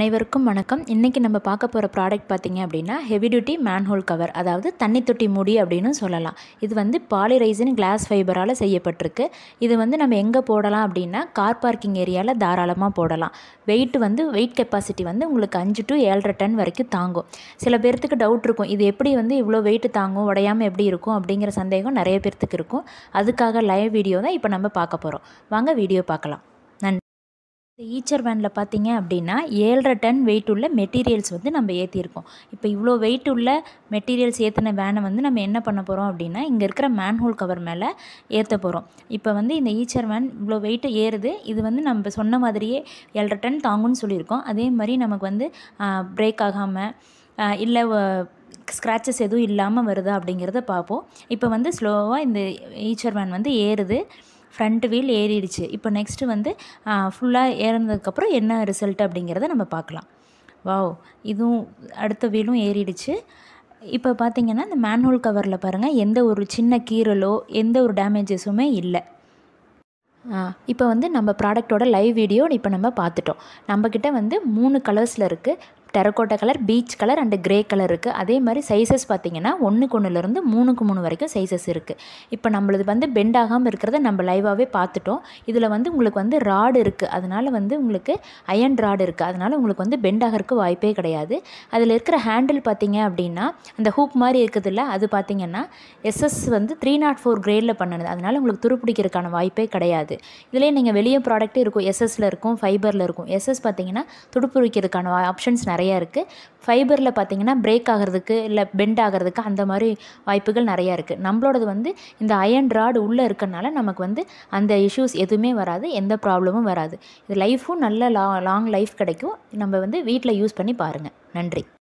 அனைவருக்கும் வணக்கம் இன்றைக்கி நம்ம பார்க்க போகிற ப்ராடக்ட் பார்த்திங்க அப்படின்னா ஹெவி டியூட்டி மேன்ஹோல் கவர் அதாவது தண்ணி தொட்டி மூடி அப்படின்னு சொல்லலாம் இது வந்து பாலிரைசின் கிளாஸ் ஃபைபரால் செய்யப்பட்டிருக்கு இது வந்து நம்ம எங்கே போடலாம் அப்படின்னா கார் பார்க்கிங் ஏரியாவில் தாராளமாக போடலாம் வெயிட் வந்து வெயிட் கெப்பாசிட்டி வந்து உங்களுக்கு அஞ்சு டு ஏழரை டன் வரைக்கும் தாங்கும் சில பேர்த்துக்கு டவுட் இருக்கும் இது எப்படி வந்து இவ்வளோ வெயிட் தாங்கும் உடையாமல் எப்படி இருக்கும் அப்படிங்கிற சந்தேகம் நிறைய பேர்த்துக்கு இருக்கும் அதுக்காக லைவ் வீடியோ தான் இப்போ நம்ம பார்க்க போகிறோம் வாங்க வீடியோ பார்க்கலாம் நன்றி இந்த ஈச்சர் வேனில் பார்த்தீங்க அப்படின்னா ஏழரை டன் வெயிட் உள்ள மெட்டீரியல்ஸ் வந்து நம்ம ஏற்றிருக்கோம் இப்போ இவ்வளோ வெயிட் உள்ள மெட்டீரியல்ஸ் ஏற்றின வேனை வந்து நம்ம என்ன பண்ண போகிறோம் அப்படின்னா இங்கே இருக்கிற மேன்ஹோல் கவர் மேலே ஏற்ற போகிறோம் இப்போ வந்து இந்த ஈச்சர் வேன் இவ்வளோ வெயிட்டு ஏறுது இது வந்து நம்ம சொன்ன மாதிரியே ஏழரை டன் தாங்கும்னு சொல்லியிருக்கோம் அதே மாதிரி நமக்கு வந்து பிரேக் ஆகாமல் இல்லை ஸ்க்ராச்சஸ் எதுவும் இல்லாமல் வருதா அப்படிங்கிறத பார்ப்போம் இப்போ வந்து ஸ்லோவாக இந்த ஈச்சர் வேன் வந்து ஏறுது ஃப்ரண்ட் வீல் ஏறிடுச்சு இப்போ நெக்ஸ்ட்டு வந்து ஃபுல்லாக ஏறினதுக்கப்புறம் என்ன ரிசல்ட் அப்படிங்கிறத நம்ம பார்க்கலாம் வாவ் இதுவும் அடுத்த வீலும் ஏறிடுச்சு இப்போ பார்த்தீங்கன்னா இந்த மேன்ஹோல் கவரில் பாருங்கள் எந்த ஒரு சின்ன கீறலோ எந்த ஒரு டேமேஜஸுமே இல்லை இப்போ வந்து நம்ம ப்ராடக்டோட லைவ் வீடியோ இப்போ நம்ம பார்த்துட்டோம் நம்மக்கிட்ட வந்து மூணு கலர்ஸில் இருக்குது terracotta colour peach colour and grey colour இருக்குது அதே மாதிரி சைஸஸ் பார்த்திங்கன்னா ஒன்றுக்கு ஒன்றுலேருந்து மூணுக்கு மூணு வரைக்கும் சைஸஸ் இருக்குது இப்போ நம்மளது வந்து பெண்ட் ஆகாமல் இருக்கிறத நம்ம லைவாகவே பார்த்துட்டோம் இதில் வந்து உங்களுக்கு வந்து ராடு இருக்குது அதனால் வந்து உங்களுக்கு அயன் ராடு இருக்குது அதனால் உங்களுக்கு வந்து பெண்ட் ஆகிறதுக்கு வாய்ப்பே கிடையாது அதில் இருக்கிற ஹேண்டில் பார்த்திங்க அப்படின்னா அந்த ஹூக் மாதிரி இருக்குதுல்ல அது பார்த்திங்கன்னா எஸ்எஸ் வந்து த்ரீ நாட் ஃபோர் கிரேடில் பண்ணுது அதனால் உங்களுக்கு துருப்பிடிக்கிறதுக்கான வாய்ப்பே கிடையாது இதிலே நீங்கள் வெளியே ப்ராடக்ட்டே இருக்கும் எஸ்எஸ்சில் இருக்கும் ஃபைபரில் இருக்கும் எஸ்எஸ் பார்த்திங்கன்னா துடுப்புரிக்கிறதுக்கான ஆப்ஷன்ஸ் நிறையா இருக்குது ஃபைபரில் பார்த்திங்கன்னா பிரேக் ஆகிறதுக்கு இல்லை பெண்ட் ஆகிறதுக்கு அந்த மாதிரி வாய்ப்புகள் நிறையா இருக்குது நம்மளோடது வந்து இந்த அயன் ராடு உள்ளே இருக்கனால நமக்கு வந்து அந்த இஷ்யூஸ் எதுவுமே வராது எந்த ப்ராப்ளமும் வராது இது லைஃபும் நல்ல லா லாங் லைஃப் கிடைக்கும் நம்ம வந்து வீட்டில் யூஸ் பண்ணி பாருங்கள் நன்றி